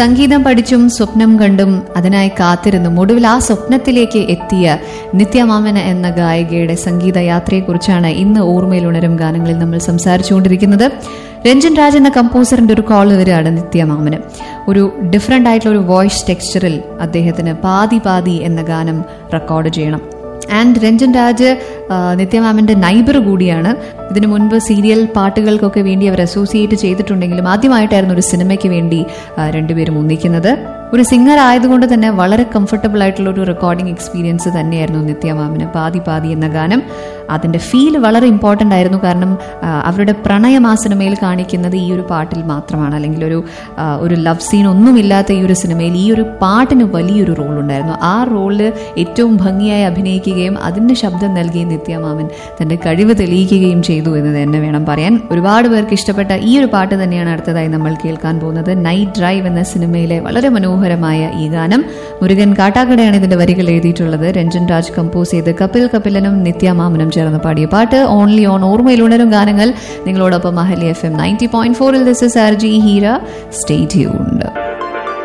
സംഗീതം പഠിച്ചും സ്വപ്നം കണ്ടും അതിനായി കാത്തിരുന്നും ഒടുവിൽ ആ സ്വപ്നത്തിലേക്ക് എത്തിയ നിത്യമാമന എന്ന ഗായികയുടെ സംഗീത യാത്രയെക്കുറിച്ചാണ് ഇന്ന് ഓർമ്മയിൽ ഉണരും ഗാനങ്ങളിൽ നമ്മൾ സംസാരിച്ചുകൊണ്ടിരിക്കുന്നത് രഞ്ജൻ രാജ് എന്ന കമ്പോസറിന്റെ ഒരു കോൾ വരികയാണ് നിത്യമാമന് ഒരു ഡിഫറെന്റ് ആയിട്ടുള്ള ഒരു വോയിസ് ടെക്സ്ചറിൽ അദ്ദേഹത്തിന് പാതി പാതി എന്ന ഗാനം റെക്കോർഡ് ചെയ്യണം ആൻഡ് രഞ്ജൻ രാജ് ആ, നിത്യമാമന്റെ നൈബർ കൂടിയാണ് ഇതിനു മുൻപ് സീരിയൽ പാട്ടുകൾക്കൊക്കെ വേണ്ടി അവർ അസോസിയേറ്റ് ചെയ്തിട്ടുണ്ടെങ്കിലും ആദ്യമായിട്ടായിരുന്നു ഒരു സിനിമയ്ക്ക് വേണ്ടി ആ, രണ്ടുപേരും ഒന്നിക്കുന്നത് ഒരു സിംഗർ ആയതുകൊണ്ട് തന്നെ വളരെ കംഫർട്ടബിൾ ആയിട്ടുള്ള ഒരു റെക്കോർഡിംഗ് എക്സ്പീരിയൻസ് തന്നെയായിരുന്നു നിത്യമാമിന് പാതി പാതി എന്ന ഗാനം അതിന്റെ ഫീൽ വളരെ ഇമ്പോർട്ടൻ്റ് ആയിരുന്നു കാരണം ആ, അവരുടെ പ്രണയം ആ സിനിമയിൽ കാണിക്കുന്നത് ഈ ഒരു പാട്ടിൽ മാത്രമാണ് അല്ലെങ്കിൽ ഒരു ആ, ഒരു ലവ് സീൻ ഒന്നുമില്ലാത്ത ഈ ഒരു സിനിമയിൽ ഈ ഒരു പാട്ടിന് വലിയൊരു റോൾ ഉണ്ടായിരുന്നു ആ റോള് ഏറ്റവും ഭംഗിയായി അഭിനയിക്കുകയും അതിന് ശബ്ദം നൽകി നിത്യമാമൻ തന്റെ കഴിവ് തെളിയിക്കുകയും ചെയ്തു എന്ന് തന്നെ വേണം പറയാൻ ഒരുപാട് പേർക്ക് ഇഷ്ടപ്പെട്ട ഈ ഒരു പാട്ട് തന്നെയാണ് അടുത്തതായി നമ്മൾ കേൾക്കാൻ പോകുന്നത് നൈറ്റ് ഡ്രൈവ് എന്ന സിനിമയിലെ വളരെ മനോഹരമായ ഈ ഗാനം മുരുകൻ കാട്ടാക്കടയാണ് ഇതിന്റെ വരികൾ എഴുതിയിട്ടുള്ളത് രഞ്ജൻ രാജ് കമ്പോസ് ചെയ്ത് കപിൽ കപിലനും നിത്യമാമനും ചേർന്ന് പാടിയ പാട്ട് ഓൺലി ഓൺ ഓർമ്മയിൽ ഉണരും ഗാനങ്ങൾ നിങ്ങളോടൊപ്പം മഹലി എഫ് എം നയൻറ്റി പോയിന്റ് ഫോറിൽ this is R J Heera stay tuned